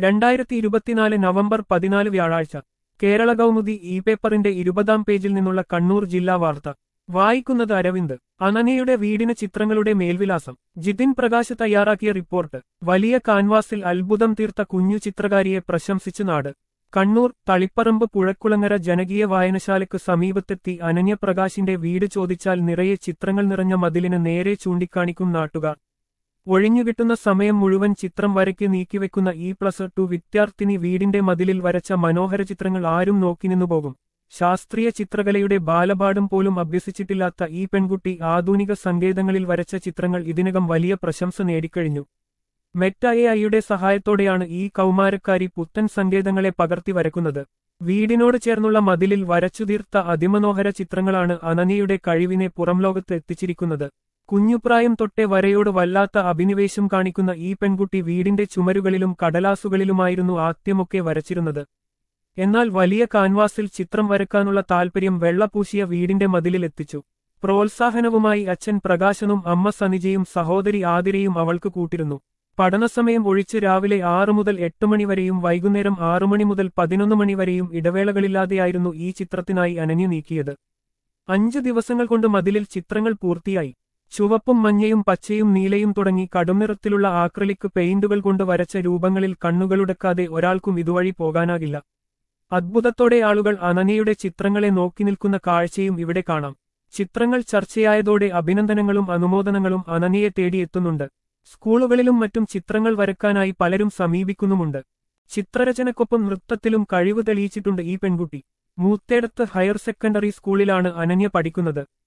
രണ്ടായിരത്തി ഇരുപത്തിനാല് നവംബർ പതിനാല് വ്യാഴാഴ്ച കേരള കൗമുദി ഇ പേപ്പറിന്റെ ഇരുപതാം പേജിൽ നിന്നുള്ള കണ്ണൂർ ജില്ലാ വാർത്ത വായിക്കുന്നത് അരവിന്ദ് അനനയുടെ വീടിന് ചിത്രങ്ങളുടെ മേൽവിലാസം ജിതിൻ പ്രകാശ് തയ്യാറാക്കിയ റിപ്പോർട്ട് വലിയ കാൻവാസിൽ അത്ഭുതം തീർത്ത കുഞ്ഞു ചിത്രകാരിയെ പ്രശംസിച്ചു നാട് കണ്ണൂർ തളിപ്പറമ്പ് പുഴക്കുളങ്ങര ജനകീയ വായനശാലയ്ക്ക് സമീപത്തെത്തി അനന്യപ്രകാശിന്റെ വീട് ചോദിച്ചാൽ നിറയെ ചിത്രങ്ങൾ നിറഞ്ഞ മതിലിന് നേരെ ചൂണ്ടിക്കാണിക്കും നാട്ടുകാർ ഒഴിഞ്ഞുകിട്ടുന്ന സമയം മുഴുവൻ ചിത്രം വരയ്ക്ക് നീക്കിവെക്കുന്ന ഇ പ്ലസ് ടു വിദ്യാർത്ഥിനി വീടിന്റെ മതിലിൽ വരച്ച മനോഹര ചിത്രങ്ങൾ ആരും നോക്കിനിന്നു പോകും ശാസ്ത്രീയ ചിത്രകലയുടെ ബാലപാഠം പോലും അഭ്യസിച്ചിട്ടില്ലാത്ത ഈ പെൺകുട്ടി ആധുനിക സങ്കേതങ്ങളിൽ വരച്ച ചിത്രങ്ങൾ ഇതിനകം വലിയ പ്രശംസ നേടിക്കഴിഞ്ഞു മെറ്റ എ ഐയുടെ സഹായത്തോടെയാണ് ഈ കൗമാരക്കാരി പുത്തൻ സങ്കേതങ്ങളെ പകർത്തി വരക്കുന്നത് വീടിനോട് ചേർന്നുള്ള മതിലിൽ വരച്ചുതീർത്ത അതിമനോഹര ചിത്രങ്ങളാണ് അനനിയുടെ കഴിവിനെ പുറംലോകത്ത് എത്തിച്ചിരിക്കുന്നത് കുഞ്ഞുപ്രായം തൊട്ടേ വരയോട് വല്ലാത്ത അഭിനിവേശം കാണിക്കുന്ന ഈ പെൺകുട്ടി വീടിന്റെ ചുമരുകളിലും കടലാസുകളിലുമായിരുന്നു ആദ്യമൊക്കെ വരച്ചിരുന്നത് എന്നാൽ വലിയ കാൻവാസിൽ ചിത്രം വരക്കാനുള്ള താൽപര്യം വെള്ളപൂശിയ വീടിന്റെ മതിലിൽ എത്തിച്ചു പ്രോത്സാഹനവുമായി അച്ഛൻ പ്രകാശനും അമ്മ സനിജയും സഹോദരി ആതിരയും അവൾക്ക് കൂട്ടിരുന്നു പഠനസമയം ഒഴിച്ച് രാവിലെ ആറു മുതൽ എട്ട് മണിവരെയും വൈകുന്നേരം ആറു മണി മുതൽ പതിനൊന്ന് മണിവരെയും ഇടവേളകളില്ലാതെയായിരുന്നു ഈ ചിത്രത്തിനായി അനന്യു നീക്കിയത് അഞ്ചു ദിവസങ്ങൾ കൊണ്ട് മതിലിൽ ചിത്രങ്ങൾ പൂർത്തിയായി ചുവപ്പും മഞ്ഞയും പച്ചയും നീലയും തുടങ്ങി കടുംനിറത്തിലുള്ള ആക്രലിക് പെയിന്റുകൾ കൊണ്ട് വരച്ച രൂപങ്ങളിൽ കണ്ണുകളുടക്കാതെ ഒരാൾക്കും ഇതുവഴി പോകാനാകില്ല അദ്ഭുതത്തോടെ ആളുകൾ അനനയുടെ ചിത്രങ്ങളെ നോക്കി നിൽക്കുന്ന കാഴ്ചയും ഇവിടെ കാണാം ചിത്രങ്ങൾ ചർച്ചയായതോടെ അഭിനന്ദനങ്ങളും അനുമോദനങ്ങളും അനനയെ തേടിയെത്തുന്നുണ്ട് സ്കൂളുകളിലും മറ്റും ചിത്രങ്ങൾ വരക്കാനായി പലരും സമീപിക്കുന്നുമുണ്ട് ചിത്രരചനക്കൊപ്പം നൃത്തത്തിലും കഴിവ് തെളിയിച്ചിട്ടുണ്ട് ഈ പെൺകുട്ടി മൂത്തേടത്ത് ഹയർ സെക്കൻഡറി സ്കൂളിലാണ് അനന്യ പഠിക്കുന്നത്